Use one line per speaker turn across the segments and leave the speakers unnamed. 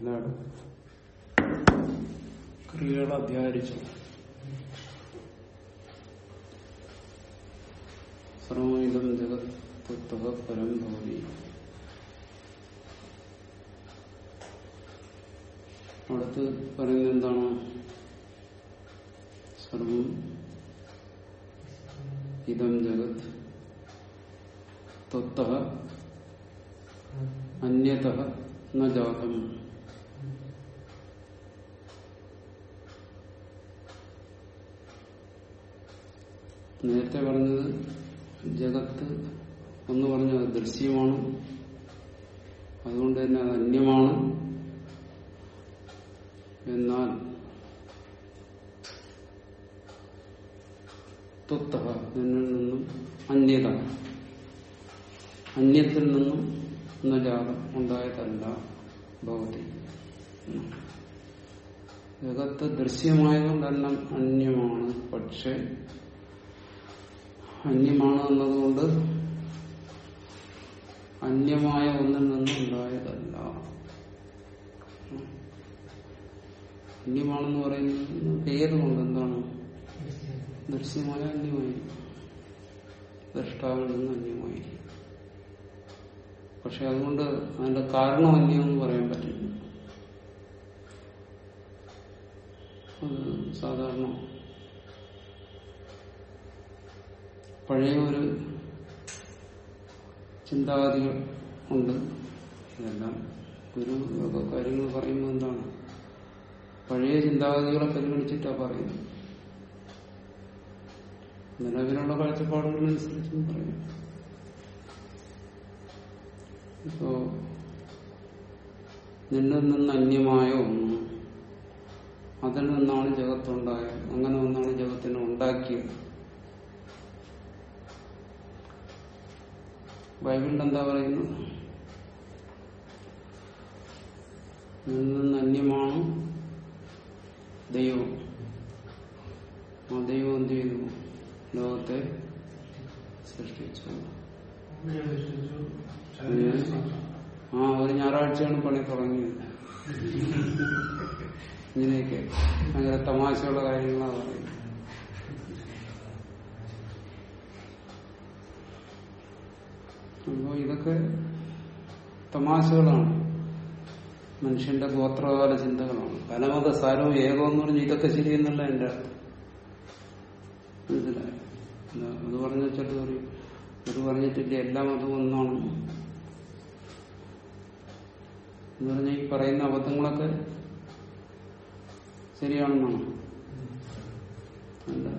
എല്ലായിടും ക്രിയകൾ അധ്യാരിച്ചു സർവമിതം ജഗത്വ പരം ഭവതി അടുത്ത് പറയുന്നത് എന്താണ് സർവം ഇതം ജഗത് ത്വത്ത അന്യത ന ജാതം നേരത്തെ പറഞ്ഞത് ജഗത്ത് ഒന്ന് പറഞ്ഞു അത് ദൃശ്യമാണ് അതുകൊണ്ട് തന്നെ അത് അന്യമാണ് എന്നാൽ ത്വത്ത നിന്നിൽ നിന്നും അന്യത അന്യത്തിൽ നിന്നും നജാതം ഉണ്ടായതല്ല ഭവതി ജഗത്ത് ദൃശ്യമായതുകൊണ്ടെല്ലാം അന്യമാണ് പക്ഷെ അന്യമാണ് എന്നതുകൊണ്ട് അന്യമായ ഒന്നിൽ നിന്നും ഉണ്ടായതല്ല അന്യമാണെന്ന് പറയുന്നത് പേരുകൊണ്ട് എന്താണ് ദൃശ്യമായ അന്യമായി ദ്രഷ്ടാവിൽ നിന്ന് അന്യമായി പക്ഷെ അതുകൊണ്ട് അതിന്റെ കാരണം അന്യമെന്ന് പറയാൻ പറ്റില്ല അത് സാധാരണ പഴയ ഒരു ചിന്താഗതികൾ ഉണ്ട് ഇതെല്ലാം ഗുരു ഒക്കെ കാര്യങ്ങൾ പറയുമ്പോൾ എന്താണ് പഴയ ചിന്താഗതികളെ പരിഗണിച്ചിട്ടാണ് പറയുന്നത് നിലവിലുള്ള കാഴ്ചപ്പാടുകളനുസരിച്ചും പറയാം ഇപ്പോ നിന്നിൽ നിന്ന് അന്യമായ ഒന്ന് അതിൽ നിന്നാണ് ജഗത്തുണ്ടായത് അങ്ങനെ ഒന്നാണ് ജഗത്തിനെ ഉണ്ടാക്കിയത് ബൈബിളിൽ എന്താ പറയുന്നത് നിന്നിൽ നിന്ന് അന്യമാണ് ദൈവം ആ ദൈവം എന്ത് ചെയ്തു ലോകത്തെ സൃഷ്ടിച്ചു ആ ഒരു ഞായറാഴ്ചയാണ് പണി തുടങ്ങിയത് ഇങ്ങനെയൊക്കെ ഭയങ്കര തമാശയുള്ള കാര്യങ്ങളാണ് പറയുന്നത് അപ്പോ ഇതൊക്കെ തമാശകളാണ് മനുഷ്യന്റെ ഗോത്രകാല ചിന്തകളാണ് പലമത സാരവും ഏകവും എന്ന് പറഞ്ഞ് ഇതൊക്കെ ശരിയെന്നല്ല എന്റെ അർത്ഥം മനസ്സിലായോ അത് പറഞ്ഞു വെച്ചിട്ട് പറയും ഇത് പറഞ്ഞിട്ടില്ല എല്ലാ മതവും ഒന്നാണ് എന്ന് പറഞ്ഞ ഈ പറയുന്ന അബദ്ധങ്ങളൊക്കെ ശരിയാണെന്നാണ് അല്ല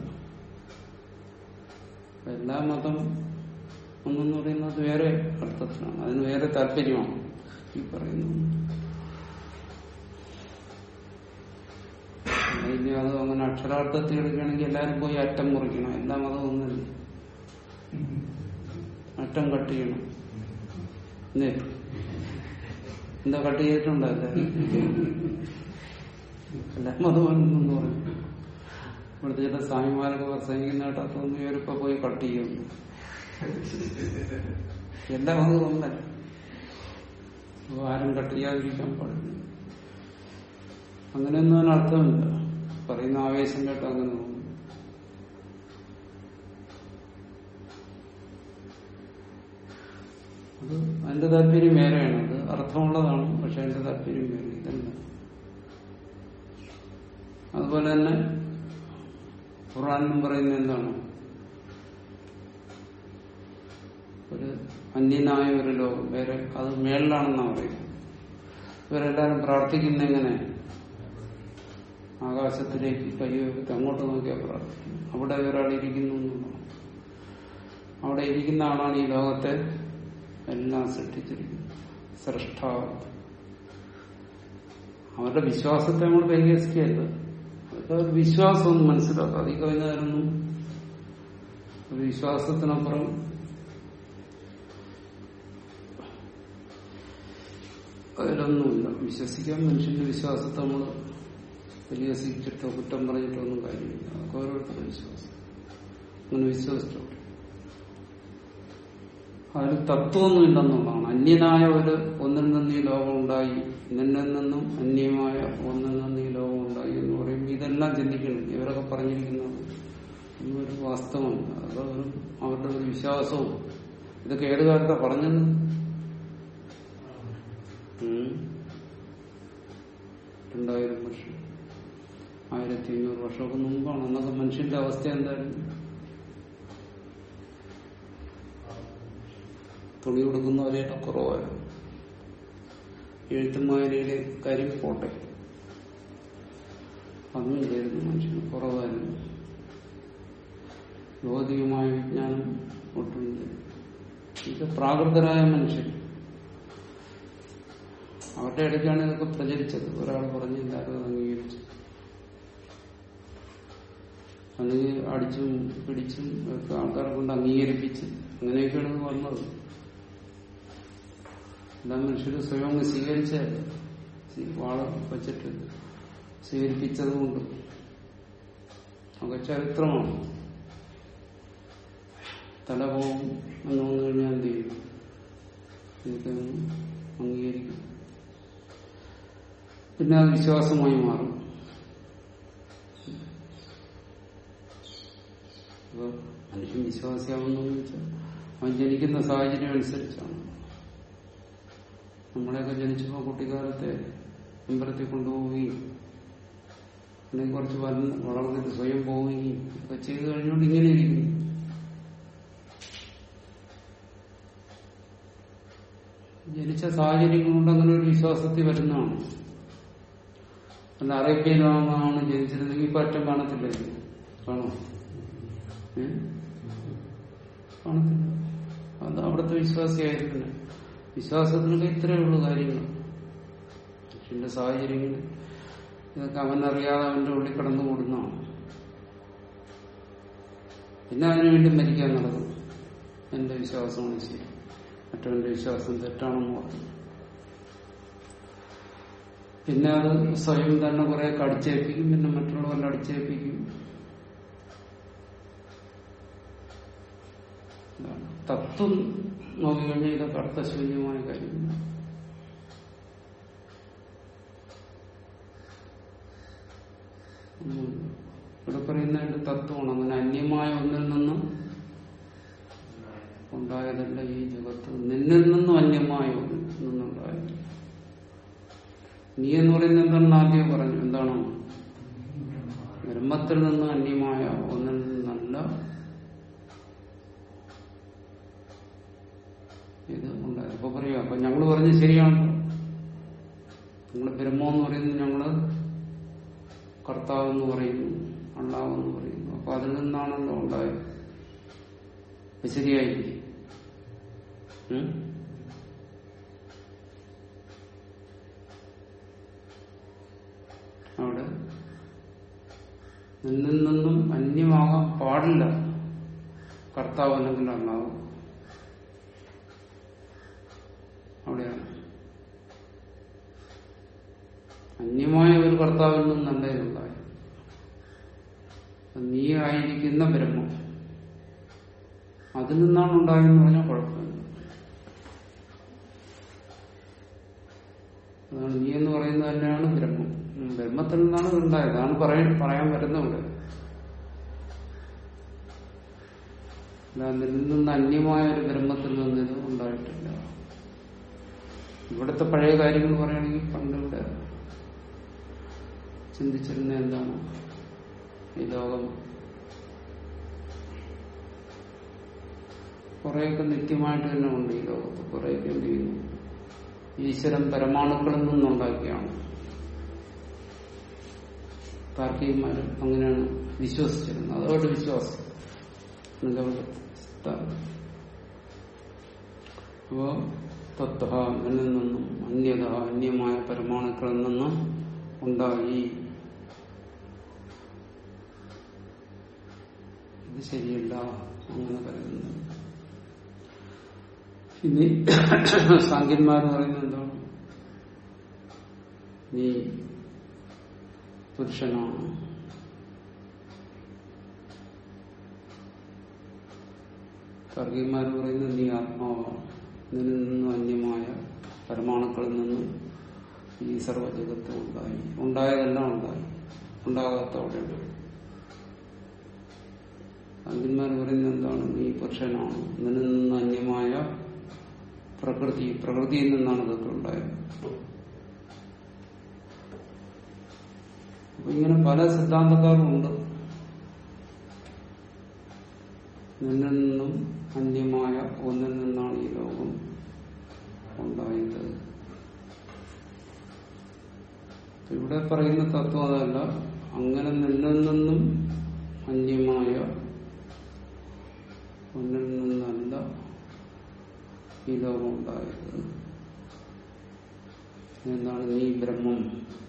എല്ലാ മതം ഒന്നെന്ന് പറയുന്നത് വേറെ അർത്ഥത്തിലാണ് അതിന് വേറെ താല്പര്യമാണ് ഈ പറയുന്നത് ഇനി അത് അങ്ങനെ അക്ഷരാർത്ഥത്തിൽ എടുക്കുകയാണെങ്കിൽ എല്ലാവരും പോയി അറ്റം മുറിക്കണം എല്ലാ മതവും ഒന്നല്ല അറ്റം കട്ട് ചെയ്യണം എന്തേ എന്താ കട്ട് ചെയ്തിട്ടുണ്ടോ എല്ലാവരും എല്ലാ മതവും എന്ന് പറയും ഇവിടുത്തെ ചില സ്വാമിമാരൊക്കെ പ്രസംഗിക്കുന്നതായിട്ട് തോന്നുന്നു ഇവരിപ്പോ പോയി കട്ട് ചെയ്യുന്നു എല്ലാ മതവും ഒന്നല്ല അപ്പൊ ആരും കട്ട് ചെയ്യാതിരിക്കാൻ പാടില്ല അങ്ങനെയൊന്നും അതിന് അർത്ഥമില്ല പറയുന്ന ആവേശം കേട്ട് അങ്ങനെ തോന്നുന്നു അത് അതിന്റെ താല്പര്യം വേറെയാണ് അത് അർത്ഥമുള്ളതാണ് പക്ഷെ അതിന്റെ താല്പര്യം വേറെ ഇതല്ല അതുപോലെ തന്നെ ഖുറാനും പറയുന്നത് എന്താണ് ഒരു അന്യനായ ഒരു ലോകം വേറെ അത് മേളിലാണെന്നാണ് പറയുന്നത് ഇവരെല്ലാരും പ്രാർത്ഥിക്കുന്ന എങ്ങനെ ആകാശത്തിലേക്ക് കൈവെച്ച് അങ്ങോട്ട് നോക്കിയാൽ പ്രാർത്ഥിക്കുന്നു അവിടെ ഒരാൾ ഇരിക്കുന്നു എന്നുള്ളതാണ് അവിടെ ഇരിക്കുന്ന ആളാണ് ഈ ലോകത്തെ എല്ലാം സൃഷ്ടിച്ചിരിക്കുന്നത് സൃഷ്ടാവ് അവരുടെ വിശ്വാസത്തെ നമ്മൾ പരിഹസിക്കുകയല്ല അതൊക്കെ ഒരു വിശ്വാസം ഒന്ന് മനസ്സിലാക്കുക അധികം കഴിഞ്ഞായിരുന്നു ഒരു വിശ്വാസത്തിനപ്പുറം അതിലൊന്നുമില്ല വിശ്വസിക്കാൻ മനുഷ്യന്റെ വിശ്വാസത്തെ നമ്മൾ പരിഹസിച്ചിട്ടോ കുറ്റം പറഞ്ഞിട്ടോ ഒന്നും കാര്യമില്ല അതൊക്കെ ഓരോരുത്തരുടെ വിശ്വാസം അങ്ങനെ വിശ്വസിച്ചോ അതിൽ തത്വമൊന്നും ഇല്ലെന്നുള്ളതാണ് അന്യനായ ഒരു ഒന്നിൽ നിന്ന് ഈ ലോകം ഉണ്ടായി നിന്നിൽ നിന്നും ഇതെല്ലാം ചിന്തിക്കണം ഇവരൊക്കെ പറഞ്ഞിരിക്കുന്നത് ഒന്നും ഒരു വാസ്തവമല്ല അത് ഒരു അവരുടെ ഒരു വിശ്വാസവും ഇതൊക്കെ ഏത് കാലത്താണ് പറഞ്ഞത് ഉം. രണ്ടായിരം വർഷം ആയിരത്തി അഞ്ഞൂറ് വർഷമൊക്കെ മുമ്പാണ് അന്നൊക്കെ മനുഷ്യന്റെ അവസ്ഥ എന്തായിരുന്നു തുണി കൊടുക്കുന്നവരെയൊക്കെ കുറവായിരുന്നു എഴുത്തും വായനയിലെ കാര്യം പോട്ടെ അന്നും ഇല്ലായിരുന്നു മനുഷ്യന് കുറവായിരുന്നു ഭൗതികമായ വിജ്ഞാനം ഒട്ടുമില്ല ഇത് പ്രാകൃതരായ മനുഷ്യൻ അവരുടെ ഇടയ്ക്കാണ് ഇതൊക്കെ പ്രചരിച്ചത് ഒരാൾ പറഞ്ഞ് എല്ലാവരും അത് അംഗീകരിച്ചു അല്ലെങ്കിൽ അടിച്ചും പിടിച്ചും ഒക്കെ ആൾക്കാരെ കൊണ്ട് അംഗീകരിപ്പിച്ച് അങ്ങനെയൊക്കെയാണ് ഇത് വന്നത് എല്ലാം മനുഷ്യർ സ്വയം അങ്ങ് സ്വീകരിച്ചതല്ല സ്വീ- വാള വച്ചിട്ട് സ്വീകരിപ്പിച്ചതുകൊണ്ട് അതൊക്കെ ചരിത്രമാണ് തല പോവും എന്ന് വന്നു കഴിഞ്ഞാൽ എന്ത് ചെയ്യും ഇതൊക്കെ അങ്ങ് അംഗീകരിക്കും പിന്നെ അത് വിശ്വാസമായി മാറും അപ്പൊ മനുഷ്യൻ വിശ്വാസിയാവുന്നതെന്ന് വെച്ചാൽ അവൻ ജനിക്കുന്ന സാഹചര്യം അനുസരിച്ചാണ് നമ്മളെയൊക്കെ ജനിച്ചപ്പോൾ കുട്ടിക്കാലത്തെ അമ്പലത്തിൽ കൊണ്ടുപോവുകയും അല്ലെങ്കിൽ കുറച്ച് വളർന്ന് വളർന്നിട്ട് സ്വയം പോവുകയും ഒക്കെ ചെയ്തു കഴിഞ്ഞുകൊണ്ട് ഇങ്ങനെ ഇരിക്കും ജനിച്ച സാഹചര്യങ്ങൾ കൊണ്ട് അങ്ങനെ ഒരു വിശ്വാസത്തിൽ വരുന്നതാണ് അല്ല അറേബ്യൻ രാമാണ് ജനിച്ചിരുന്നെങ്കിൽ ഇപ്പൊ അറ്റം കാണത്തില്ലായിരുന്നു കാണോ ഏ? കാണത്തില്ല അത് അവിടുത്തെ വിശ്വാസിയായിരിക്കണം വിശ്വാസത്തിനൊക്കെ ഇത്രയേ ഉള്ളൂ കാര്യങ്ങൾ മനുഷ്യന്റെ സാഹചര്യങ്ങൾ ഇതൊക്കെ അവനറിയാതെ അവന്റെ ഉള്ളിൽ കടന്നു കൂടുന്നതാണ് പിന്നെ അതിനുവേണ്ടി മരിക്കാൻ നടക്കും എന്റെ വിശ്വാസമാണ് ശരി മറ്റവന്റെ വിശ്വാസം തെറ്റാണെന്ന് പറഞ്ഞു പിന്നെ അത് സ്വയം തന്നെ കുറെ അടിച്ചേൽപ്പിക്കും പിന്നെ മറ്റുള്ളവരെ അടിച്ചേൽപ്പിക്കും ഇതാണ്. തത്വം നോക്കിക്കഴിഞ്ഞാൽ ഇതൊക്കെ അർത്ഥശൂന്യമായ കാര്യമില്ല ഉം. ഇവിടെ പറയുന്നതിന്റെ തത്വമാണ് അങ്ങനെ അന്യമായ ഒന്നിൽ നിന്നും ഉണ്ടായതല്ല ഈ ജഗത്ത് നിന്നിൽ നിന്നും അന്യമായ ഒന്നിൽ നിന്നുണ്ടായത് നീ എന്ന് പറയുന്നത് എന്താണെന്ന് ആദ്യം പറഞ്ഞു എന്താണോ ബ്രഹ്മത്തിൽ നിന്ന് അന്യമായ ഒന്നിൽ നിന്നല്ല ഇത് ഉണ്ടായത് അപ്പൊ പറയാ അപ്പൊ ഞങ്ങള് പറഞ്ഞ് ശരിയാണല്ലോ നിങ്ങൾ ബ്രഹ്മം എന്ന് പറയുന്നത് ഞങ്ങള് കർത്താവ് എന്ന് പറയുന്നു അള്ളാവ് എന്ന് പറയുന്നു അപ്പൊ അതിൽ നിന്നാണല്ലോ ഉണ്ടായത് അപ്പൊ ശരിയായില്ലേ ഉം? അവിടെ നിന്നിൽ നിന്നും അന്യമാകാൻ പാടില്ല കർത്താവ് അല്ലെങ്കിൽ അള്ളാവ് അവിടെയാണ് അന്യമായ ഒരു കർത്താവിൽ നിന്നല്ല ഇതുണ്ടായത് നീ ആയിരിക്കുന്ന ബ്രഹ്മം അതിൽ നിന്നാണ് ഉണ്ടായെന്ന് പറഞ്ഞാൽ കുഴപ്പമില്ല അതാണ് നീ എന്ന് പറയുന്നത് തന്നെയാണ് ബ്രഹ്മം ഉം, ബ്രഹ്മത്തിൽ നിന്നാണ് ഇത് ഉണ്ടായത് അതാണ് പറയാൻ പറയാൻ വരുന്നത് ഇവിടെ അല്ല നിന്നിൽ നിന്ന് അന്യമായ ഒരു ബ്രഹ്മത്തിൽ നിന്ന് ഇത് ഉണ്ടായിട്ടില്ല ഇവിടുത്തെ പഴയ കാര്യങ്ങൾ പറയുകയാണെങ്കിൽ പണ്ട് ഇവിടെ ചിന്തിച്ചിരുന്ന എന്താണ് ഈ ലോകം കുറെയൊക്കെ നിത്യമായിട്ട് തന്നെ ഉണ്ട് ഈ ലോകത്ത് കുറെയൊക്കെ എന്ത് ചെയ്യുന്നു ഈശ്വരൻ പരമാണുക്കളിൽ നിന്നുണ്ടാക്കിയാണ് താർക്കികന്മാർ അങ്ങനെയാണ് വിശ്വസിച്ചിരുന്നത് അതോട് വിശ്വാസം എന്നൊക്കെ അവിടെ സ്ഥാനം. അപ്പോ തത്വ എന്നിൽ നിന്നും അന്യത അന്യമായ പരമാണുക്കളിൽ നിന്നും ഉണ്ടായി ഇത് ശരിയല്ല അങ്ങനെ പറയുന്നു ഇനി സാങ്കന്മാർ പറയുന്നത് എന്താണ് നീ പുരുഷനാണ് താർക്കികന്മാർ പറയുന്നത് നീ ആത്മാവാണ് നിന്നിൽ നിന്നും അന്യമായ പരമാണുക്കളിൽ നിന്നും ഈ സർവ്വജഗത്ത് ഉണ്ടായി ഉണ്ടായതെല്ലാം ഉണ്ടായി ഉണ്ടാകാത്ത അവിടെയുണ്ട് സാങ്കന്മാർ പറയുന്നത് എന്താണ് നീ പുരുഷനാണ് നിന്നിൽ നിന്ന് അന്യമായ പ്രകൃതി പ്രകൃതിയിൽ നിന്നാണ് ഇതൊക്കെ ഉണ്ടായത് അപ്പൊ ഇങ്ങനെ പല സിദ്ധാന്തക്കാരും ഉണ്ട് നിന്നിൽ നിന്നും അന്യമായ ഒന്നിൽ നിന്നാണ് ഈ ലോകം ഉണ്ടായത് ഇവിടെ പറയുന്ന തത്വം അതല്ല അങ്ങനെ നിന്നിൽ നിന്നും അന്യമായ ഒന്നിൽ നിന്നല്ല ഈ ലോകം ഉണ്ടായത് എന്താണ് നീ ബ്രഹ്മം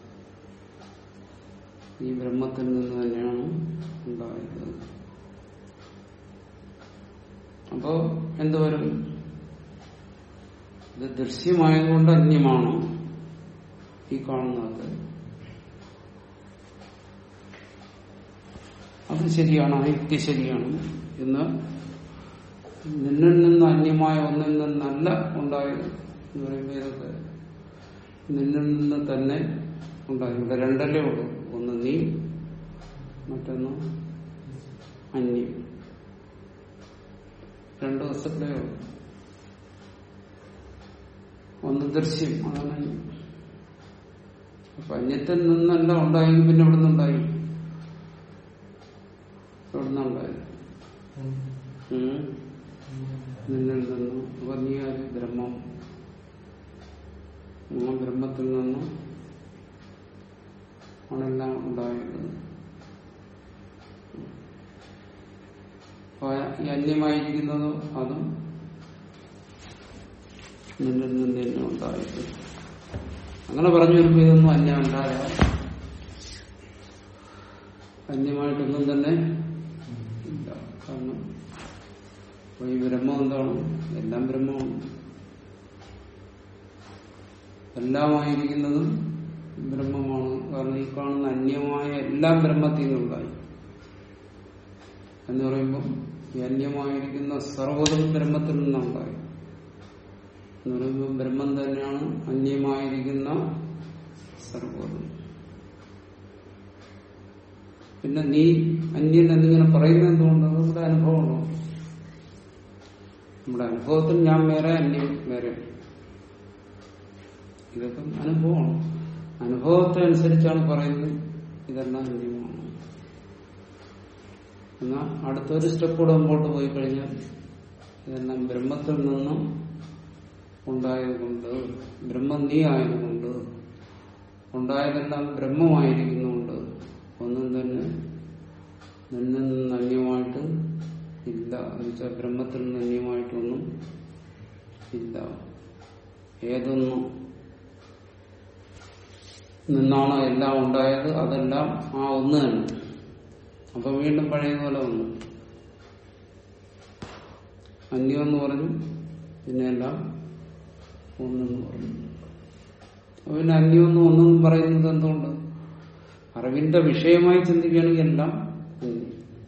ഈ ബ്രഹ്മത്തിൽ നിന്ന് തന്നെയാണ് ഉണ്ടായത് അപ്പോ എന്തുവരും ഇത് ദൃശ്യമായതുകൊണ്ട് അന്യമാണ് ഈ കാണുന്നത് അത് ശരിയാണ് ആ യുക്തി ശരിയാണ് എന്ന് നിന്നിൽ നിന്ന് അന്യമായ ഒന്നിൽ നിന്നല്ല ഉണ്ടായത് എന്ന് പറയുമ്പോൾ ഇതൊക്കെ നിന്നിൽ നിന്ന് തന്നെ ഉണ്ടായി ഇവിടെ രണ്ടല്ലേ ഉള്ളൂ ഒന്ന് നീ മറ്റൊന്ന് അന്യം രണ്ട് വസ്തുക്കളേ ഉള്ളൂ ഒന്ന് ദൃശ്യം അതാണ് അന്യം അപ്പൊ അന്യത്തിൽ നിന്നല്ല ഉണ്ടായെങ്കിൽ പിന്നെ എവിടെ നിന്നുണ്ടായി എവിടെ നിന്നുണ്ടായി ഉം. നിന്നിൽ നിന്നും അപ്പൊ നീ ആര് ബ്രഹ്മം ആ ബ്രഹ്മത്തിൽ നിന്നും ആണെല്ലാം ഉണ്ടായത് അപ്പൊ ഈ അന്യമായിരിക്കുന്നതോ അതും നിന്നിൽ നിന്ന് തന്നെ ഉണ്ടായത് അങ്ങനെ പറഞ്ഞു വരുമ്പോ ഇതൊന്നും അന്യമല്ലായ അന്യമായിട്ടൊന്നും തന്നെ ഇല്ല കാരണം അപ്പൊ ഈ ബ്രഹ്മം എന്താണ് എല്ലാം ബ്രഹ്മമാണ് എല്ലാമായിരിക്കുന്നതും ബ്രഹ്മമാണ് കാരണം ഈ കാണുന്ന അന്യമായ എല്ലാം ബ്രഹ്മത്തിൽ നിന്നുണ്ടായി എന്ന് പറയുമ്പോൾ ഈ അന്യമായിരിക്കുന്ന സർവ്വതും ബ്രഹ്മത്തിൽ നിന്നുണ്ടായി എന്ന് പറയുമ്പോൾ ബ്രഹ്മം തന്നെയാണ് അന്യമായിരിക്കുന്ന സർവ്വതും പിന്നെ നീ അന്യൻ എന്നിങ്ങനെ പറയുന്നത് എന്തുകൊണ്ട് അത് നമ്മുടെ അനുഭവമാണോ നമ്മുടെ അനുഭവത്തിൽ ഞാൻ വേറെ അന്യം വേറെ ഇതൊക്കെ അനുഭവമാണ് അനുഭവത്തെ അനുസരിച്ചാണ് പറയുന്നത് ഇതെല്ലാം അന്യമാണ് എന്നാൽ അടുത്തൊരു സ്റ്റെപ്പ് കൂടെ മുമ്പോട്ട് പോയി കഴിഞ്ഞാൽ ഇതെല്ലാം ബ്രഹ്മത്തിൽ നിന്നും ഉണ്ടായതുകൊണ്ട് ബ്രഹ്മം നീ ആയതുകൊണ്ട് ഉണ്ടായതെല്ലാം ബ്രഹ്മമായിരിക്കുന്നുണ്ട് ഒന്നും തന്നെ നിന്നിൽ നിന്ന് അന്യമായിട്ട് ഇല്ല എന്നുവെച്ചാൽ ബ്രഹ്മത്തിൽ നിന്ന് അന്യമായിട്ടൊന്നും ഇല്ല ഏതൊന്നും നിന്നാണോ എല്ലാം ഉണ്ടായത് അതെല്ലാം ആ ഒന്ന് തന്നെ അപ്പൊ വീണ്ടും പഴയതുപോലെ വന്നു അന്യമെന്ന് പറഞ്ഞു പിന്നെ എല്ലാം ഒന്നെന്ന് പറഞ്ഞു അപ്പൊ പിന്നെ അന്യമെന്നും ഒന്നെന്നും പറയുന്നത് എന്തുകൊണ്ട് അറിവിന്റെ വിഷയമായി ചിന്തിക്കുകയാണെങ്കിൽ എല്ലാം അന്യം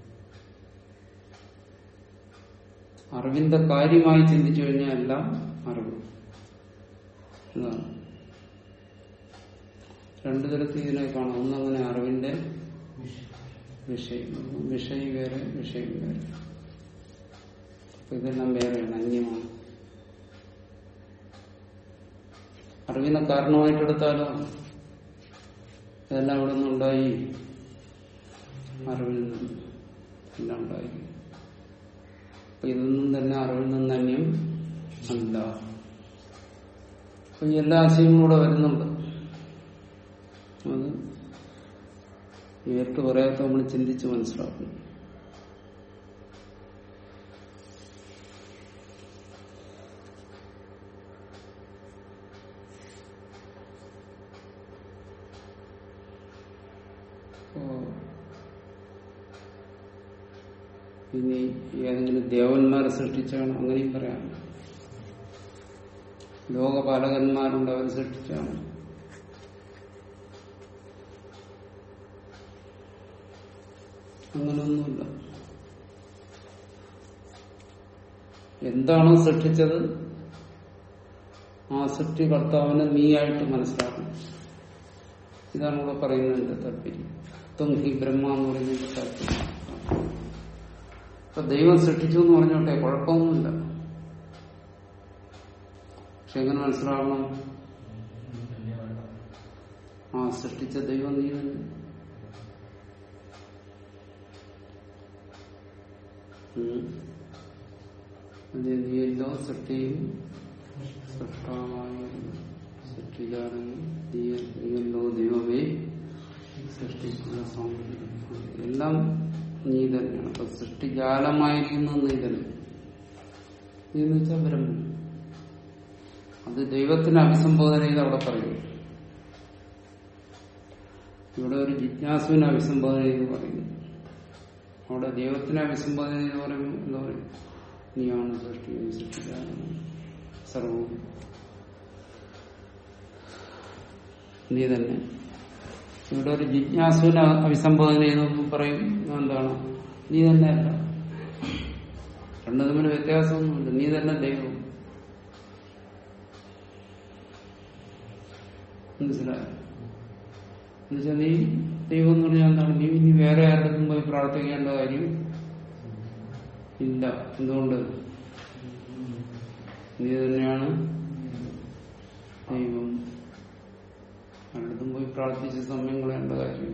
അറിവിന്റെ കാര്യമായി ചിന്തിച്ചു കഴിഞ്ഞാൽ എല്ലാം അറിവ് എന്നാണ് രണ്ടു തരത്തിൽ ഇതിനെ കാണാം ഒന്നങ്ങനെ അറിവിന്റെ വിഷയം വിഷയം വേറെ വിഷയം വേറെ അപ്പൊ ഇതെല്ലാം വേറെയാണ് അന്യമാണ് അറിവിനെ കാരണമായിട്ടെടുത്താലോ ഇതെല്ലാം ഇവിടെ നിന്നുണ്ടായി അറിവിൽ നിന്ന് എല്ലാം ഉണ്ടായി അപ്പൊ ഇതൊന്നും തന്നെ അറിവിൽ നിന്ന് അന്യം അല്ല അപ്പൊ ഈ എല്ലാ ആശയങ്ങളും ഇവിടെ വരുന്നുണ്ട് അത് നേരിട്ട് പറയാത്ത നമ്മൾ ചിന്തിച്ച് മനസ്സിലാക്കണം അപ്പോ ഇനി ഏതെങ്കിലും ദേവന്മാരെ സൃഷ്ടിച്ചാണ് അങ്ങനെയും പറയാം ലോകപാലകന്മാരുണ്ട് അവർ സൃഷ്ടിച്ചാണ് അങ്ങനൊന്നുമില്ല എന്താണോ സൃഷ്ടിച്ചത് ആ സൃഷ്ടികർത്താവിനെ നീയായിട്ട് മനസ്സിലാക്കണം ഇതാണ് ഇവിടെ പറയുന്നതിന്റെ താല്പര്യം ത്വം ഹി ബ്രഹ്മ എന്ന് പറയുന്നതിന്റെ താല്പര്യം ഇപ്പൊ ദൈവം സൃഷ്ടിച്ചു എന്ന് പറഞ്ഞോട്ടെ കുഴപ്പമൊന്നുമില്ല പക്ഷെ എങ്ങനെ മനസ്സിലാവണം ആ സൃഷ്ടിച്ച ദൈവം നീ തന്നെ ഉം. അതെ നീയല്ലോ സൃഷ്ടിയും സൃഷ്ടാവായിരുന്നു സൃഷ്ടിക്കാരൻ നീ നീയല്ലോ ദൈവമേ സൃഷ്ടിക്കുന്ന സ്വാമി എല്ലാം നീ തന്നെയാണ് അപ്പൊ സൃഷ്ടിജാലമായിരിക്കുന്നത് നീ തന്നെ നീ എന്ന് വെച്ചാൽ ബ്രഹ്മം അത് ദൈവത്തിന് അഭിസംബോധന ചെയ്ത് അവിടെ പറയും ഇവിടെ ഒരു ജിജ്ഞാസുവിനെ അഭിസംബോധന ചെയ്ത് പറയുന്നു അവിടെ ദൈവത്തിനെ അഭിസംബോധന ചെയ്ത് പറയുമ്പോൾ എന്താ പറയും നീയാണ് സൃഷ്ടി നീ സൃഷ്ടിക്കാരൻ സർവവും നീ തന്നെ ഇവിടെ ഒരു ജിജ്ഞാസുവിനെ അഭിസംബോധന ചെയ്ത് പറയും എന്താണ് നീ തന്നെയല്ല രണ്ടു തമ്മിൽ വ്യത്യാസമൊന്നുമില്ല നീ തന്നെ ദൈവം മനസ്സിലായോ എന്നുവെച്ചാൽ നീ ദൈവം എന്ന് പറഞ്ഞാൽ എന്താണ് നീ ഇനി വേറെ ആരുടെ പോയി പ്രാർത്ഥിക്കേണ്ട കാര്യം ഇല്ല എന്തുകൊണ്ട് നീ തന്നെയാണ് ദൈവം ആരുടെതും പോയി പ്രാർത്ഥിച്ച സമയം കളയേണ്ട കാര്യം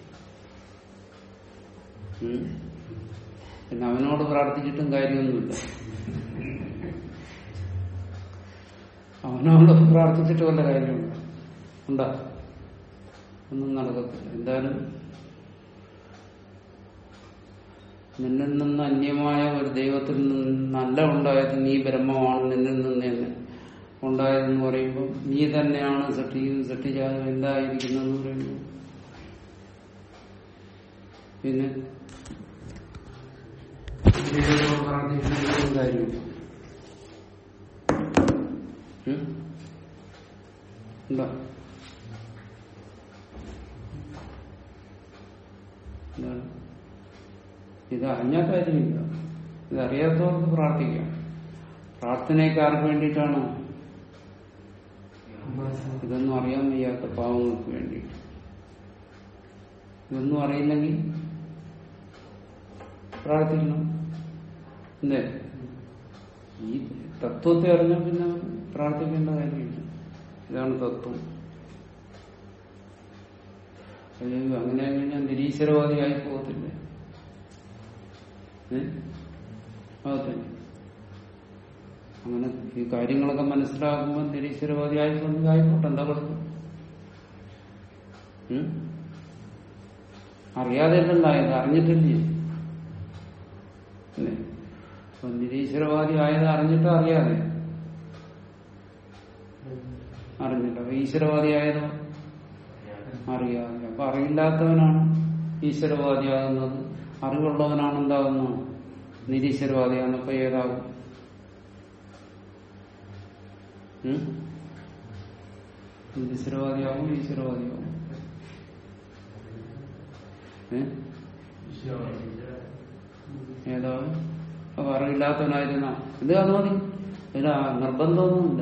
ഉം. പിന്നെ അവനോട് പ്രാർത്ഥിച്ചിട്ടും കാര്യമൊന്നുമില്ല അവനോട് പ്രാർത്ഥിച്ചിട്ട് വല്ല കാര്യമുണ്ടോ ഉണ്ടാ ഒന്നും നടക്കത്തില്ല എന്തായാലും നിന്നിൽ നിന്ന് അന്യമായ ഒരു ദൈവത്തിൽ നിന്നല്ല ഉണ്ടായത് നീ ബ്രഹ്മമാണ് നിന്നിൽ നിന്ന് തന്നെ ഉണ്ടായതെന്ന് പറയുമ്പോൾ നീ തന്നെയാണ് സൃഷ്ടിയും സൃഷ്ടിച്ചാലും എന്തായിരിക്കുന്നതെന്ന് പറയുമ്പോൾ പിന്നെ ദൈവത്തോട് പ്രാർത്ഥിക്കുന്നതിലും കാര്യമില്ല ഉം? എന്താ എന്താണ് ഇത് അറിഞ്ഞ കാര്യമില്ല ഇത് അറിയാത്തവർക്ക് പ്രാർത്ഥിക്കാം പ്രാർത്ഥനയൊക്കെ ആർക്ക് വേണ്ടിയിട്ടാണ് ഇതൊന്നും അറിയാൻ വയ്യാത്ത പാവങ്ങൾക്ക് വേണ്ടി ഇതൊന്നും അറിയില്ലെങ്കിൽ പ്രാർത്ഥിക്കണം അല്ലേ ഈ തത്വത്തെ അറിഞ്ഞാൽ പിന്നെ പ്രാർത്ഥിക്കേണ്ട കാര്യമില്ല ഇതാണ് തത്വം അയ്യോ അങ്ങനെ ഞാൻ നിരീശ്വരവാദിയായി പോകത്തില്ലേ ഏ? ആകത്തില്ല അങ്ങനെ ഈ കാര്യങ്ങളൊക്കെ മനസ്സിലാക്കുമ്പോൾ നിരീശ്വരവാദി ആയിക്കൊണ്ടെങ്കിൽ ആയിക്കോട്ടെ എന്താ കുഴപ്പം ഉം? അറിയാതെ അല്ലല്ലായത് അറിഞ്ഞിട്ടില്ലേ അല്ലേ അപ്പൊ നിരീശ്വരവാദി ആയത് അറിഞ്ഞിട്ടോ അറിയാതെ അറിഞ്ഞിട്ട് അപ്പൊ ഈശ്വരവാദി ആയതോ അറിയാതെ അപ്പൊ അറിവില്ലാത്തവനാണ് ഈശ്വരവാദിയാകുന്നത് അറിവുള്ളവനാണ് എന്താകുന്നത് നിരീശ്വരവാദിയാകുന്നപ്പോ ഏതാകും ഉം? നിരീശ്വരവാദിയാവും ഈശ്വരവാദിയാവും ഏ? ഏതാവും അപ്പൊ അറിവില്ലാത്തവനായിരുന്ന ഇത് അത് മതി ഇതിൽ നിർബന്ധമൊന്നുമില്ല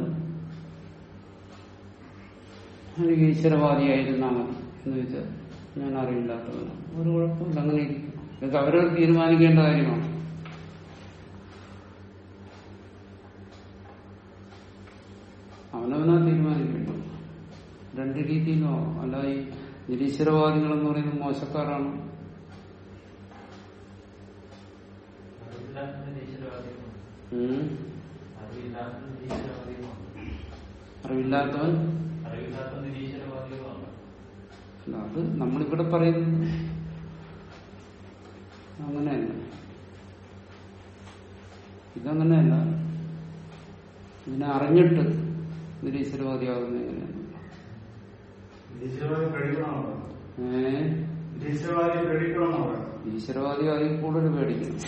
എനിക്ക് ഈശ്വരവാദിയായിരുന്നാ മതി എന്ന് വെച്ചാൽ ഞാൻ അറിവില്ലാത്തവനാണ് ഒരു കുഴപ്പമില്ല അങ്ങനെ ഇരിക്കും ഇതൊക്കെ അവരവർ തീരുമാനിക്കേണ്ട കാര്യമാണ് അവനവനാ തീരുമാനിക്കേണ്ടത് രണ്ട് രീതിയിലോ അല്ല ഈ നിരീശ്വരവാദികൾ എന്ന് പറയുന്നത് മോശക്കാരാണ് ഉം. അറിവില്ലാത്തവൻ അല്ല, അത് നമ്മളിവിടെ പറയുന്നത് അങ്ങനെയല്ല ഇതങ്ങനെയല്ല ഇതിനെ അറിഞ്ഞിട്ട് നിരീശ്വരവാദിയാകുന്ന എങ്ങനെയാണ്
നിരീശ്വരവാദി പേടിക്കണമല്ലോ
ഏ
നിരീശ്വരവാദി പേടിക്കണമെന്നോ
ഈശ്വരവാദി അതിൽ കൂടുതൽ പേടിക്കണം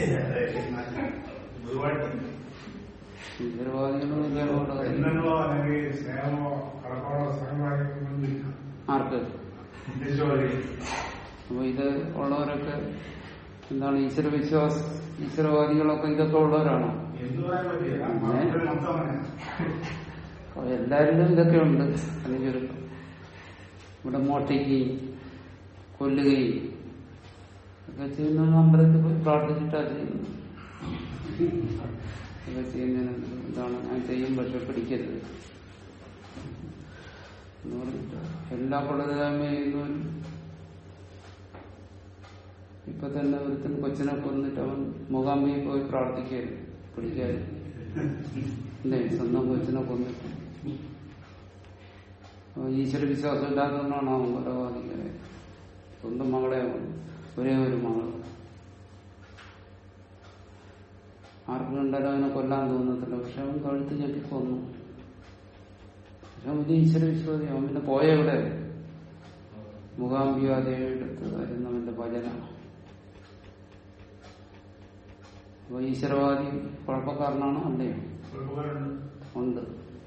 ഒരുപാട്
ഈശ്വരവാദികളും ഇതേപോലെ
ബന്ധങ്ങളോ അല്ലെങ്കിൽ സ്നേഹമോ കടപ്പാടോ സഹമായിരിക്കുന്നില്ല
ആർക്ക്
നിരീശ്വരവാദി
അപ്പൊ ഇത് ഉള്ളവരൊക്കെ എന്താണ് ഈശ്വര വിശ്വാസ ഈശ്വരവാദികളൊക്കെ ഇതൊക്കെ ഉള്ളവരാണോ
എന്ത് പറയാൻ പറ്റില്ല മൊത്തം മൊത്തം അങ്ങനെ.
അപ്പൊ എല്ലാവരിലും ഇതൊക്കെ ഉണ്ട് അല്ലെങ്കിൽ ചുരുക്കം ഇവിടെ മോട്ടയ്ക്ക് കൊല്ലുകയും ഒക്കെ ചെയ്യുന്നത് അമ്പലത്തിൽ പോയി പ്രാർത്ഥിച്ചിട്ടാ ചെയ്യുന്നത് ഒക്കെ ചെയ്യുന്നതിന് എന്താണ് ഞാൻ ചെയ്യും പക്ഷെ പിടിക്കരുത് എന്ന് പറഞ്ഞിട്ട് എല്ലാ കൊള്ളരുതായ്മ ചെയ്യുന്നവരും ഇപ്പൊ തന്നെ ഒരുത്തിന് കൊച്ചിനെ കൊന്നിട്ട് അവൻ മൂകാംബിയിൽ പോയി പ്രാർത്ഥിക്കരുത് പിടിക്കരുത് അല്ലേ സ്വന്തം കൊച്ചിനെ കൊന്നിട്ട് അപ്പൊ ഈശ്വര വിശ്വാസം ഇല്ലാത്തതുകൊണ്ടാണ് അവൻ കൊലപാതകമായത് സ്വന്തം മകളെ കൊന്നു. ഒരേ ഒരു മകൾ ആർക്കും കണ്ടാലും അവനെ കൊല്ലാൻ തോന്നത്തില്ല പക്ഷെ അവൻ കഴുത്ത് ഞെട്ടി കൊന്നു പക്ഷെ അവന് ഈശ്വര വിശ്വാസി അവൻ പിന്നെ പോയ എവിടെ മുഖാംബികാദേവിയെടുത്ത് വരുന്നവന്റെ ഭജന അപ്പൊ ഈശ്വരവാദി കുഴപ്പക്കാരനാണോ അല്ലയോ ഉണ്ട്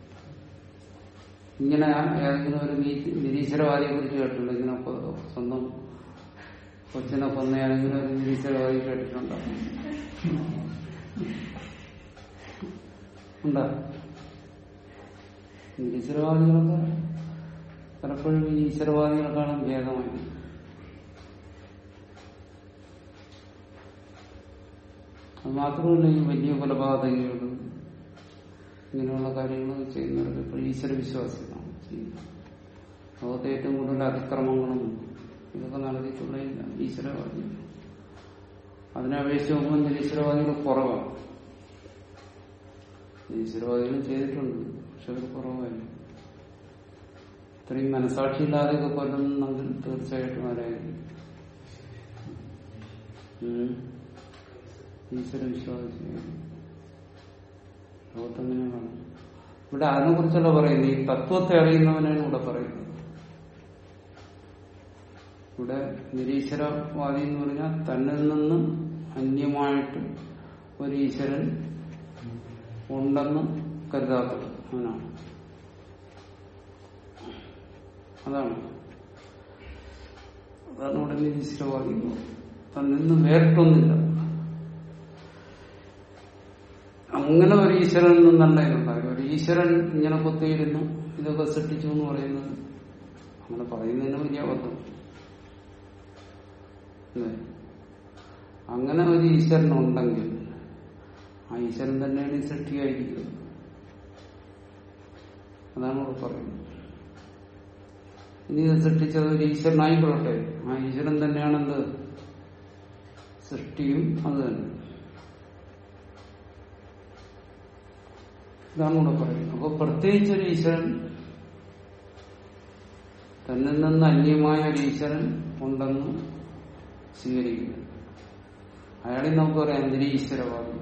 ഇങ്ങനെ ഏതെങ്കിലും ഒരു നീ- നിരീശ്വരവാദിയെ കുറിച്ച് കേട്ടിട്ടുണ്ടോ ഇങ്ങനെ കൊ- സ്വന്തം കൊച്ചിനെ കൊന്ന ഏതെങ്കിലും ഒരു നിരീശ്വരവാദി കേട്ടിട്ടുണ്ടോ ഉണ്ടോ നിരീശ്വരവാദികളൊക്കെ പലപ്പോഴും ഈ ഈശ്വരവാദികളെക്കാളും ഭേദമായി അത് മാത്രമല്ല ഈ വലിയ കൊലപാതകങ്ങൾ ഇങ്ങനെയുള്ള കാര്യങ്ങൾ ചെയ്യുന്നവർക്ക് ഇപ്പോൾ ഈശ്വര വിശ്വാസികളാണ് ചെയ്യുന്നത് ലോകത്തെ ഏറ്റവും കൂടുതൽ അതിക്രമങ്ങളും ഇതൊക്കെ നടത്തിയിട്ടുള്ള ഈശ്വരവാദി അതിനെ അപേക്ഷിച്ച് നോക്കുമ്പോൾ നിരീശ്വരവാദികൾ കുറവാണ് ഈശ്വരവാദികൾ ചെയ്തിട്ടുണ്ട് പക്ഷെ അവർ കുറവായിരുന്നു ഇത്രയും മനസാക്ഷിയില്ലാതെയൊക്കെ കൊല്ലുന്നെങ്കിൽ തീർച്ചയായിട്ടും ആരായിരിക്കും ഉം. ഈശ്വര വിശ്വാസി ലോകത്തെങ്ങനെയാണ് ഇവിടെ അതിനെ കുറിച്ചല്ല പറയുന്നത് ഈ തത്വത്തെ അറിയുന്നവനാണ് ഇവിടെ പറയുന്നത് ഇവിടെ നിരീശ്വരവാദി എന്ന് പറഞ്ഞാൽ തന്നിൽ നിന്നും അന്യമായിട്ട് ഒരു ഈശ്വരൻ ഉണ്ടെന്ന് കരുതാത്തത് അവനാണ് അതാണ് അതാണ് ഇവിടെ നിരീശ്വരവാദി എന്ന് പറയുന്നത്. തന്നിൽ നിന്ന് വേറിട്ടൊന്നില്ല അങ്ങനെ ഒരു ഈശ്വരൻ നിന്നല്ല ഇതുണ്ടായി ഒരു ഈശ്വരൻ ഇങ്ങനെ കുത്തിയിരുന്നു ഇതൊക്കെ സൃഷ്ടിച്ചു എന്ന് പറയുന്നത് അങ്ങനെ പറയുന്നതിന് വലിയ അബദ്ധം അല്ലേ? അങ്ങനെ ഒരു ഈശ്വരൻ ഉണ്ടെങ്കിൽ ആ ഈശ്വരൻ തന്നെയാണ് ഈ സൃഷ്ടിയായിരിക്കുന്നത് അതാണ് ഇവിടെ പറയുന്നത് ഇനി ഇത് സൃഷ്ടിച്ചത് ഒരു ഈശ്വരനായിക്കൊള്ളട്ടെ ആ ഈശ്വരൻ തന്നെയാണെന്ത് സൃഷ്ടിയും അത് തന്നെ ഇതാണ് ഇവിടെ പറയുന്നത് അപ്പൊ പ്രത്യേകിച്ച് ഒരു ഈശ്വരൻ തന്നിൽ നിന്ന് അന്യമായ ഒരു ഈശ്വരൻ ഉണ്ടെന്ന് സ്വീകരിക്കുന്നു അയാളെ നമുക്ക് പറയാം നിരീശ്വരവാദം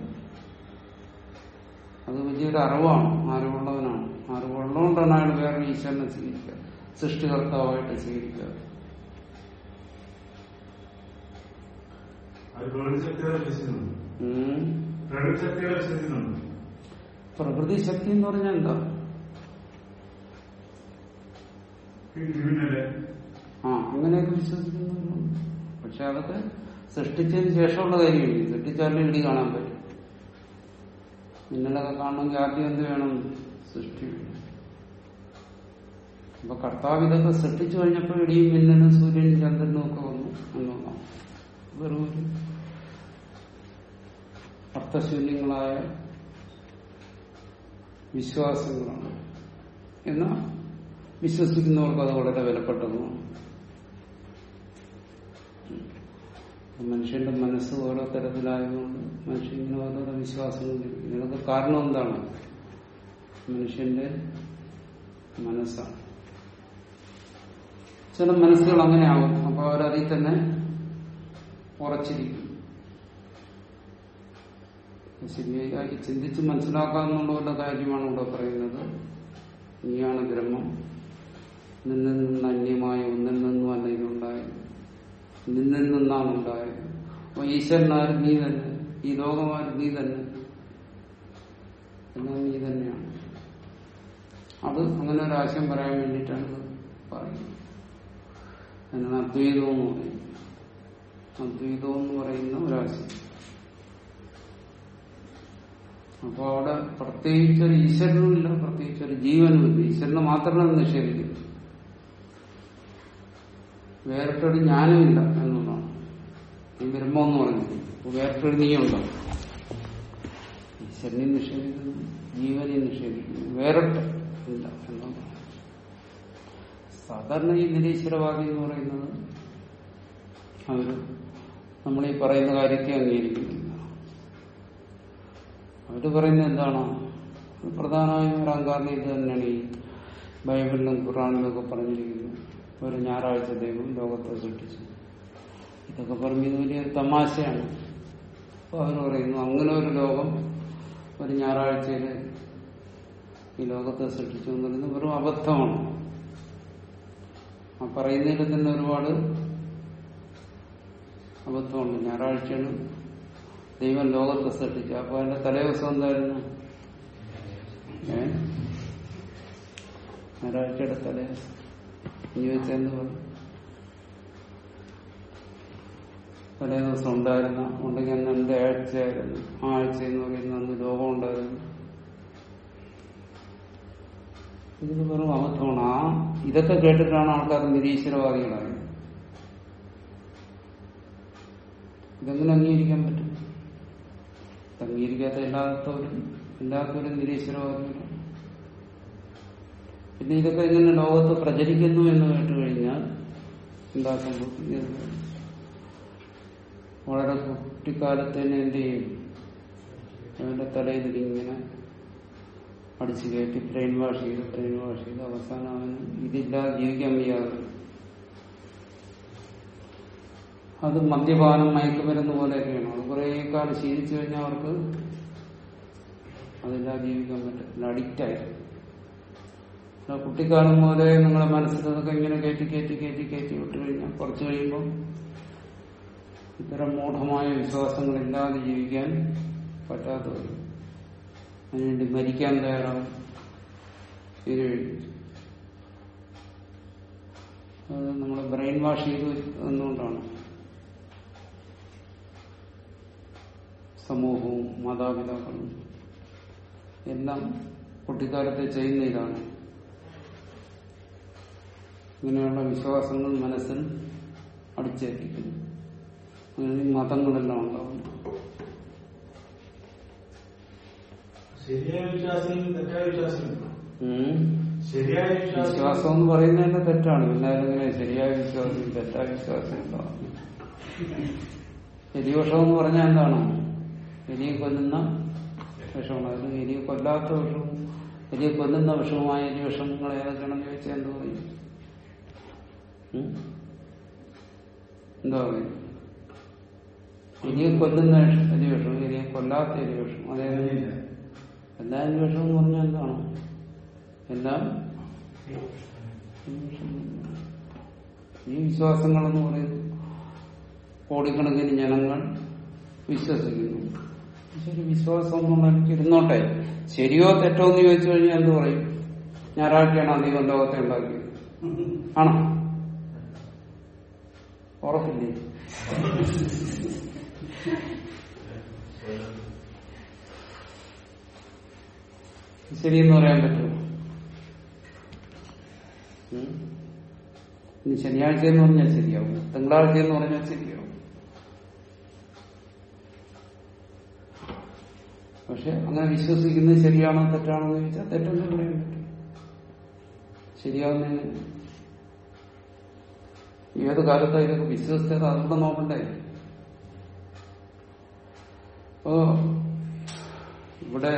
അത് വലിയൊരു അറിവാണ് അറിവുള്ളവനാണ് അറിവുള്ളതുകൊണ്ടാണ് അയാൾ വേറെ ഈശ്വരനെ സ്വീകരിക്കുക സൃഷ്ടികർത്താവായിട്ട് സ്വീകരിക്കുക
അത് പ്രകൃതി ശക്തികളെ വിശ്വസിക്കുന്നുണ്ട്
ഉം.
പ്രകൃതി ശക്തികളെ വിശ്വസിക്കുന്നുണ്ട്
പ്രകൃതി ശക്തി എന്ന് പറഞ്ഞാൽ എന്താ
ഇടിമിന്നല്
ആ അങ്ങനെയൊക്കെ വിശ്വസിക്കുന്നവരുണ്ട് പക്ഷെ അതൊക്കെ സൃഷ്ടിച്ചതിന് ശേഷമുള്ള കാര്യമില്ല സൃഷ്ടിച്ചാലും ഇടി കാണാൻ പറ്റും മിന്നലൊക്കെ കാണണമെങ്കിൽ ആദ്യം എന്ത് വേണം സൃഷ്ടി വേണം. അപ്പൊ കർത്താവ് ഇതൊക്കെ സൃഷ്ടിച്ചു കഴിഞ്ഞപ്പോൾ ഇടിയും മിന്നലും സൂര്യനും ചന്ദ്രനും ഒക്കെ വന്നു എന്നൊന്നാം വെറും ഒരു അർത്ഥശൂന്യങ്ങളായ വിശ്വാസങ്ങളാണ് എന്നാൽ വിശ്വസിക്കുന്നവർക്ക് അത് വളരെ വിലപ്പെട്ടതുമാണ് മനുഷ്യന്റെ മനസ്സ് ഓരോ തരത്തിലായതുകൊണ്ട് മനുഷ്യൻ ഇങ്ങനെ ഓരോരോ വിശ്വാസങ്ങൾ ലഭിക്കും. ഇതിനൊക്കെ കാരണം എന്താണ് മനുഷ്യന്റെ മനസ്സാണ് ചില മനസ്സുകൾ അങ്ങനെയാവും അപ്പൊ അവരതിൽ തന്നെ ഉറച്ചിരിക്കും ശരിയായി ചിന്തിച്ച് മനസ്സിലാക്കാമെന്നുള്ള കാര്യമാണ് ഇവിടെ പറയുന്നത് നീയാണ് ബ്രഹ്മം നിന്നിൽ നിന്ന് അന്യമായ ഒന്നിൽ നിന്നും അല്ല ഇതുണ്ടായത് നിന്നിൽ നിന്നാണ് ഉണ്ടായത് അപ്പൊ ഈശ്വരനാരും നീ തന്നെ ഈ ലോകമാരും നീ തന്നെ എല്ലാം നീ തന്നെയാണ് അത് അങ്ങനെ ഒരു ആശയം പറയാൻ വേണ്ടിയിട്ടാണ് ഇത് പറയുന്നത് അതിനാണ് അദ്വൈതം എന്ന് പറയുന്നത് അദ്വൈതം എന്ന് പറയുന്ന ഒരാശയം അപ്പൊ അവിടെ പ്രത്യേകിച്ച് ഒരു ഈശ്വരനുമില്ല പ്രത്യേകിച്ച് ഒരു ജീവനുമില്ല ഈശ്വരനെ മാത്രമേ നിഷേധിക്കുന്നു വേറിട്ടൊരു ജ്ഞാനമില്ല എന്നുള്ളതാണ് നീ ബ്രഹ്മം എന്ന് പറഞ്ഞു അപ്പൊ വേറിട്ടൊരു നീയുണ്ടോ ഈശ്വരനെ നിഷേധിക്കുന്നു ജീവനെ നിഷേധിക്കുന്നു വേറിട്ട് ഇല്ല എന്നുള്ളതാണ് സാധാരണ ഈ നിരീശ്വരവാദി എന്ന് പറയുന്നത് അവര് നമ്മൾ ഈ പറയുന്ന കാര്യത്തെ അംഗീകരിക്കുന്നില്ല അവര് പറയുന്നത് എന്താണോ അത് പ്രധാനമായും വരാൻ കാരണം ഇത് തന്നെയാണ് ഈ ബൈബിളിലും ഖുറാനിലും ഒക്കെ പറഞ്ഞിരിക്കുന്നത് ഒരു ഞായറാഴ്ച ദൈവം ലോകത്തെ സൃഷ്ടിച്ചു ഇതൊക്കെ പറയുമ്പോൾ ഇത് വലിയൊരു തമാശയാണ് അപ്പൊ അവർ പറയുന്നു അങ്ങനെ ഒരു ലോകം ഒരു ഞായറാഴ്ചയിൽ ഈ ലോകത്തെ സൃഷ്ടിച്ചു എന്ന് പറയുന്നത് വെറും അബദ്ധമാണ് ആ പറയുന്നതിൽ തന്നെ ഒരുപാട് അബദ്ധമുണ്ട് ഞായറാഴ്ചയാണ് ദൈവം ലോകത്തെ സൃഷ്ടിച്ചു അപ്പൊ അതിന്റെ തലേദിവസം എന്തായിരുന്നു ഏ ഞായറാഴ്ചയുടെ തലേദിവസം ഇനി വെച്ചെന്ന് പറഞ്ഞു തലേ ദിവസം ഉണ്ടായിരുന്ന ഉണ്ടെങ്കിൽ അന്ന് എന്റെ ആഴ്ചയായിരുന്നു ആ ആഴ്ച എന്ന് പറയുന്ന അന്ന് ലോകം ഉണ്ടായിരുന്നു ഇതിന് വെറും അബദ്ധമാണ് ആ ഇതൊക്കെ കേട്ടിട്ടാണ് ആൾക്കാർ നിരീശ്വരവാദികളായത് ഇതെങ്ങനെ അംഗീകരിക്കാൻ പറ്റും ഇത് അംഗീകരിക്കാത്ത എല്ലാത്തവരും എല്ലാത്തവരും നിരീശ്വരവാദികളാണ് പിന്നെ ഇതൊക്കെ ഇങ്ങനെ ലോകത്ത് പ്രചരിക്കുന്നു എന്ന് കേട്ട് കഴിഞ്ഞാൽ എന്താ സംഭവിക്കുന്നത് വളരെ കുട്ടിക്കാലത്ത് തന്നെ എന്ത് ചെയ്യും അവന്റെ തലയിൽ ഇതിങ്ങനെ അടിച്ചു കയറ്റി ബ്രെയിൻ വാഷ് ചെയ്ത് ബ്രെയിൻ വാഷ് ചെയ്ത് അവസാനം അവന് ഇതില്ലാതെ ജീവിക്കാൻ വയ്യാതെ അത് മദ്യപാനം മയക്കുമരുന്ന് പോലെയൊക്കെയാണ് അത് കുറെ കാലം ശീലിച്ചു കഴിഞ്ഞാൽ അവർക്ക് അതില്ലാതെ ജീവിക്കാൻ പറ്റത്തില്ല അഡിക്റ്റായി ആ കുട്ടിക്കാലം പോലെ നിങ്ങളെ മനസ്സിലതൊക്കെ ഇങ്ങനെ കയറ്റി കയറ്റി കയറ്റി കയറ്റി വിട്ടു കഴിഞ്ഞാൽ കുറച്ച് കഴിയുമ്പം ഇത്തരം മൂഢമായ വിശ്വാസങ്ങളില്ലാതെ ജീവിക്കാൻ പറ്റാത്തവർ അതിനുവേണ്ടി മരിക്കാൻ തയ്യാറാവും ഇതിനുവേണ്ടി അത് നമ്മളെ ബ്രെയിൻ വാഷ് ചെയ്ത് എന്നുകൊണ്ടാണ് സമൂഹവും മാതാപിതാക്കളും എല്ലാം കുട്ടിക്കാലത്തെ ചെയ്യുന്ന ഇതാണ് ഇങ്ങനെയുള്ള വിശ്വാസങ്ങൾ മനസ്സിൽ അടിച്ചേൽപ്പിക്കുന്നു അങ്ങനെ ഈ മതങ്ങളെല്ലാം ഉണ്ടാവുന്നു
ശരിയായ വിശ്വാസം തെറ്റായ വിശ്വാസം
ഉം.
ശരിയായ വിശ്വാസം
വിശ്വാസം എന്ന് പറയുന്നത് തന്നെ തെറ്റാണ് പിന്നെ അതിനെങ്ങനെ ശരിയായ വിശ്വാസം തെറ്റായ വിശ്വാസം ഉണ്ടാവും എലിവിഷം എന്ന് പറഞ്ഞാൽ എന്താണ് എലിയെ കൊല്ലുന്ന വിഷമാണ് അതിന് എലിയെ കൊല്ലാത്ത വിഷവും എലിയെ കൊല്ലുന്ന വിഷവുമായ എലി വിഷങ്ങൾ ഏതൊക്കെയാണെന്ന് ചോദിച്ചാൽ എന്ത് പറയും ഉം? എന്താ പറയും എലിയെ കൊല്ലുന്ന എലി വിഷം എലിയെ കൊല്ലാത്ത എലി വിഷം അതേത് എല്ലാ എലി വിഷം എന്ന് പറഞ്ഞാൽ എന്താണ് എല്ലാം ഈ വിശ്വാസങ്ങളെന്ന് പറയുന്നത് കോടിക്കണക്കിന് ജനങ്ങൾ വിശ്വസിക്കുന്നു ശരി വിശ്വാസം എന്നുള്ള എനിക്ക് ഇരുന്നോട്ടെ ശരിയോ തെറ്റോ എന്ന് ചോദിച്ചു കഴിഞ്ഞാൽ എന്ത് പറയും ഞായറാഴ്ചയാണ് അധികം ലോകത്തെ ഉണ്ടാക്കിയത് ആണോ ഉറപ്പില്ലേ ശരിയെന്ന് പറയാൻ പറ്റുമോ ഉം? ഇനി ശനിയാഴ്ച എന്ന് പറഞ്ഞാൽ ശരിയാവും തിങ്കളാഴ്ച എന്ന് പറഞ്ഞാൽ ശരിയാവും പക്ഷെ അങ്ങനെ വിശ്വസിക്കുന്നത് ശരിയാണോ തെറ്റാണോ എന്ന് ചോദിച്ചാൽ തെറ്റെന്ന് പറയാൻ പറ്റും ശരിയാവുന്നതിന് ഏത് കാലത്താണ് ഇതൊക്കെ വിശ്വസിച്ചത് അതുകൂടെ നോക്കണ്ടേ അപ്പോ ഇവിടെ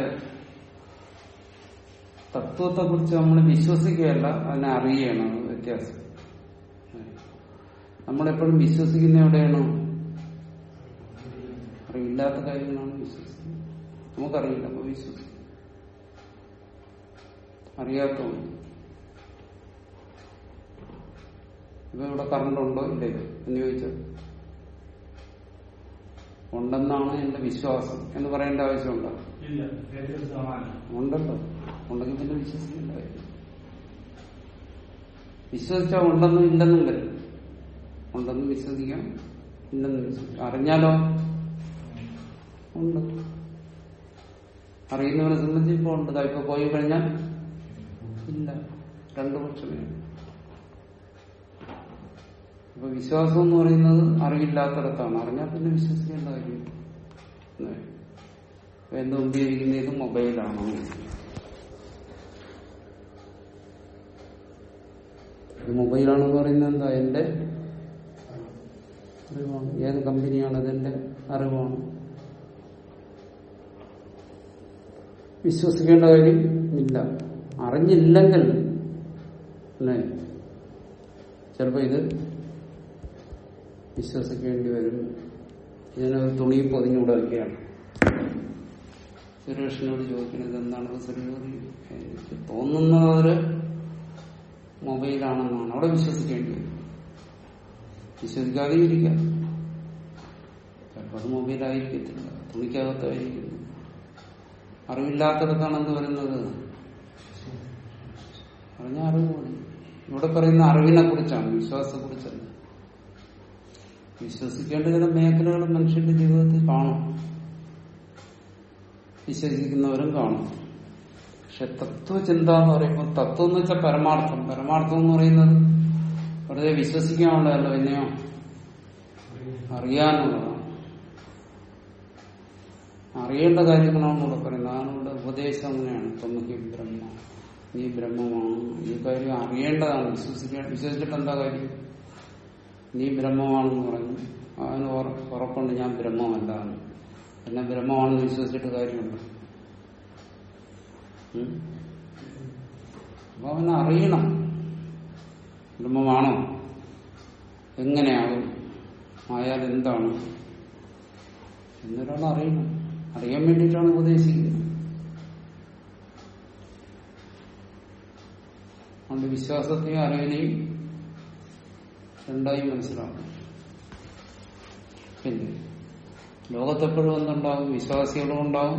തത്വത്തെ കുറിച്ച് നമ്മൾ വിശ്വസിക്കുകയല്ല അതിനെ അറിയണം അത് വ്യത്യാസം നമ്മളെപ്പോഴും വിശ്വസിക്കുന്ന എവിടെയാണ് അറിയില്ലാത്ത കാര്യങ്ങളാണ് വിശ്വസിക്കുന്നത് നമുക്കറിയില്ല അപ്പൊ വിശ്വസിക്കും അറിയാത്തതുകൊണ്ട് ഇപ്പൊ ഇവിടെ കറണ്ട് ഉണ്ടോ ഇല്ലേ എന്ന് ചോദിച്ചാൽ ഉണ്ടെന്നാണ് എന്റെ വിശ്വാസം എന്ന് പറയേണ്ട ആവശ്യമുണ്ടോ
ഇല്ല ഏറ്റവും സമാനം
ഉണ്ടല്ലോ ഉണ്ടെങ്കിൽ പിന്നെ വിശ്വസിക്കണ്ടായിരുന്നു വിശ്വസിച്ചാൽ ഉണ്ടെന്നും ഇല്ലെന്നും വരും ഉണ്ടെന്ന് വിശ്വസിക്കാം ഇല്ലെന്ന് വിശ്വസിക്കാം അറിഞ്ഞാലോ ഉണ്ട് അറിയുന്നവനെ സംബന്ധിച്ച് ഇപ്പൊ ഉണ്ട് ദാ ഇപ്പൊ പോയി കഴിഞ്ഞാൽ ഇല്ല രണ്ടു പക്ഷമേ അപ്പൊ വിശ്വാസം എന്ന് പറയുന്നത് അറിവില്ലാത്തടത്താണ് അറിഞ്ഞാൽ പിന്നെ വിശ്വസിക്കേണ്ട കാര്യം എന്ന് ഉപയോഗിക്കുന്ന ഇത് മൊബൈലാണോ ഇത് മൊബൈലാണെന്ന് പറയുന്നത് എന്താ എന്റെ അറിവാണ് ഏത് കമ്പനിയാണ് അതെന്റെ അറിവാണ് വിശ്വസിക്കേണ്ട കാര്യം ഇല്ല അറിഞ്ഞില്ലെങ്കിൽ അല്ലേ ചിലപ്പോ ഇത് വിശ്വസിക്കേണ്ടി വരും ഇതിനൊരു തുണി പൊതിഞ്ഞുകൂടെ വയ്ക്കുകയാണ് സുരേഷിനോട് ചോദിക്കുന്നത് എന്താണെന്ന് സുരേഷ് എനിക്ക് തോന്നുന്നത് ഒരു മൊബൈലാണെന്നാണ് അവിടെ വിശ്വസിക്കേണ്ടി വരും വിശ്വസിക്കാതെ ഇരിക്കാം ചിലപ്പോൾ അത് മൊബൈലായിരിക്കത്തില്ല തുണിക്കകത്തായിരിക്കുന്നു അറിവില്ലാത്തടത്താണ് എന്ത് വരുന്നത് അറിഞ്ഞ അറിവ് മതി ഇവിടെ പറയുന്ന അറിവിനെ കുറിച്ചാണ് വിശ്വാസത്തെ കുറിച്ചല്ല വിശ്വസിക്കേണ്ട ചില മേഖലകൾ മനുഷ്യന്റെ ജീവിതത്തിൽ കാണും വിശ്വസിക്കുന്നവരും കാണും പക്ഷെ തത്വചിന്ത എന്ന് പറയുമ്പോൾ തത്വം എന്ന് വെച്ചാൽ പരമാർത്ഥം പരമാർത്ഥം എന്ന് പറയുന്നത് വെറുതെ വിശ്വസിക്കാനുള്ളതല്ല പിന്നെയോ അറിയാനുള്ളതാണ് അറിയേണ്ട കാര്യങ്ങളാണ് ഇവിടെ പറയുന്നത് അതാണ് ഇവിടെ ഉപദേശം അങ്ങനെയാണ് തൊമ്മക്ക് ബ്രഹ്മ നീ ബ്രഹ്മമാണ് ഈ കാര്യം അറിയേണ്ടതാണ് വിശ്വസിക്കാൻ വിശ്വസിച്ചിട്ട് എന്താ കാര്യം നീ ബ്രഹ്മമാണെന്ന് പറഞ്ഞു അവന് ഉറ- ഉറപ്പുണ്ട് ഞാൻ ബ്രഹ്മമല്ല എന്ന്. പിന്നെ ബ്രഹ്മമാണെന്ന് വിശ്വസിച്ചിട്ട് കാര്യമുണ്ട് ഉം? അപ്പൊ അവന് അറിയണം ബ്രഹ്മമാണോ എങ്ങനെയാകും ആയാൽ എന്താണ് എന്നൊരാൾ അറിയണം അറിയാൻ വേണ്ടിയിട്ടാണ് ഉപദേശിക്കുന്നത് അതുകൊണ്ട് വിശ്വാസത്തെയും അറിവിനെയും രണ്ടായി മനസ്സിലാക്കണം പിന്നെ ലോകത്തെപ്പോഴും എന്തുണ്ടാവും വിശ്വാസികളും ഉണ്ടാവും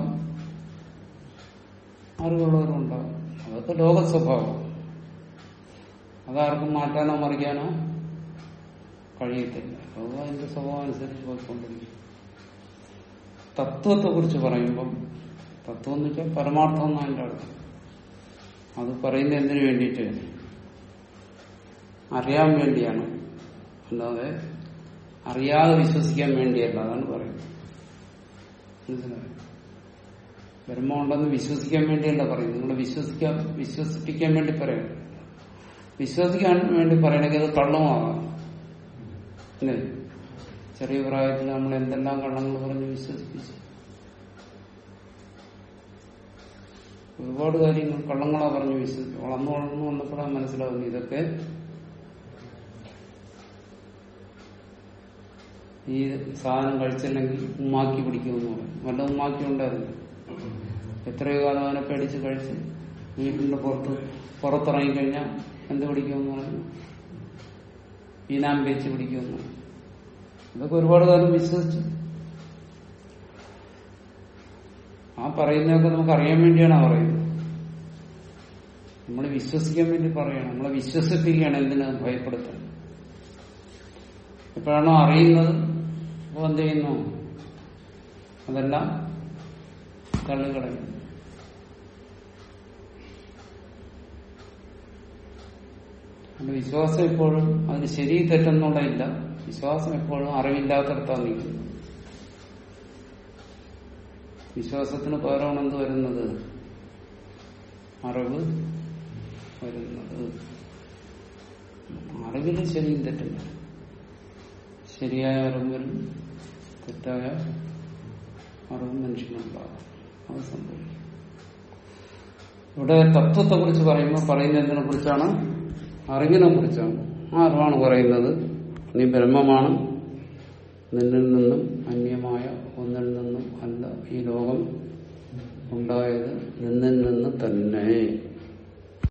അറിവുള്ളവരും ഉണ്ടാവും അതൊക്കെ ലോക സ്വഭാവം അതാർക്കും മാറ്റാനോ മറിക്കാനോ കഴിയത്തില്ല അത് അതിന്റെ സ്വഭാവം അനുസരിച്ച് പോയിക്കൊണ്ടിരിക്കും തത്വത്തെ കുറിച്ച് പറയുമ്പം തത്വം എന്ന് വെച്ചാൽ പരമാർത്ഥം എന്നാണ് അതിന്റെ അർത്ഥം അത് പറയുന്നത് എന്തിനു വേണ്ടിയിട്ട് അറിയാൻ വേണ്ടിയാണ് അല്ലാതെ അറിയാതെ വിശ്വസിക്കാൻ വേണ്ടിയല്ല അതാണ് പറയുന്നത് മനസ്സിലായോ ബ്രഹ്മം ഉണ്ടെന്ന് വിശ്വസിക്കാൻ വേണ്ടിയല്ല പറയുന്നത് നിങ്ങൾ വിശ്വസിക്കാൻ വിശ്വസിപ്പിക്കാൻ വേണ്ടി പറയാം വിശ്വസിക്കാൻ വേണ്ടി പറയണമെങ്കിൽ അത് കള്ളമാകാം അല്ലേ ചെറിയ പ്രായത്തിൽ നമ്മൾ എന്തെല്ലാം കള്ളങ്ങൾ പറഞ്ഞ് വിശ്വസിപ്പിച്ചു ഒരുപാട് കാര്യങ്ങൾ കള്ളങ്ങളാ പറഞ്ഞ് വിശ്വസിച്ചു വളർന്നു വളർന്നു വന്നപ്പോഴാണ് മനസ്സിലാവുന്നത് ഇതൊക്കെ ഈ സാധനം കഴിച്ചില്ലെങ്കിൽ ഉമ്മാക്കി പിടിക്കുമെന്ന് പറയും വല്ല ഉമ്മാക്കി ഉണ്ടായിരുന്നു എത്രയോ കാലം അവനെ പേടിച്ച് കഴിച്ച് വീട്ടിന്റെ പുറത്ത് പുറത്തിറങ്ങിക്കഴിഞ്ഞാൽ എന്ത് പിടിക്കുമെന്ന് പറഞ്ഞു ഈനാം പേച്ച് പിടിക്കുമെന്ന് പറഞ്ഞു ഇതൊക്കെ ഒരുപാട് കാലം വിശ്വസിച്ചു ആ പറയുന്നതൊക്കെ നമുക്ക് അറിയാൻ വേണ്ടിയാണ് പറയുന്നത് നമ്മൾ വിശ്വസിക്കാൻ വേണ്ടി പറയണം നമ്മളെ വിശ്വസിപ്പിക്കുകയാണ് എന്തിനു ഭയപ്പെടുത്താൻ എപ്പോഴാണോ അറിയുന്നത് അപ്പോൾ എന്ത് ചെയ്യുന്നു അതെല്ലാം തള്ളിക്കളയും അതുകൊണ്ട് വിശ്വാസം എപ്പോഴും അതിന് ശരി തെറ്റെന്നുള്ളതില്ല വിശ്വാസം എപ്പോഴും അറിവില്ലാത്തടത്താണ് നിൽക്കുന്നത് വിശ്വാസത്തിന് പകരമാണ് എന്ത് വരുന്നത് അറിവ് വരുന്നത് അറിവിന് ശരിയും തെറ്റില്ല ശരിയായ അറിവ് വരും തെറ്റായ അറിവ് മനുഷ്യനുണ്ടാകും അത് സംഭവിക്കും ഇവിടെ തത്വത്തെ കുറിച്ച് പറയുമ്പോൾ പറയുന്നതിനെ കുറിച്ചാണ് അറിവിനെ കുറിച്ചാണ് ആ അറിവാണ് പറയുന്നത് നീ ബ്രഹ്മമാണ് നിന്നിൽ നിന്നും അന്യമായ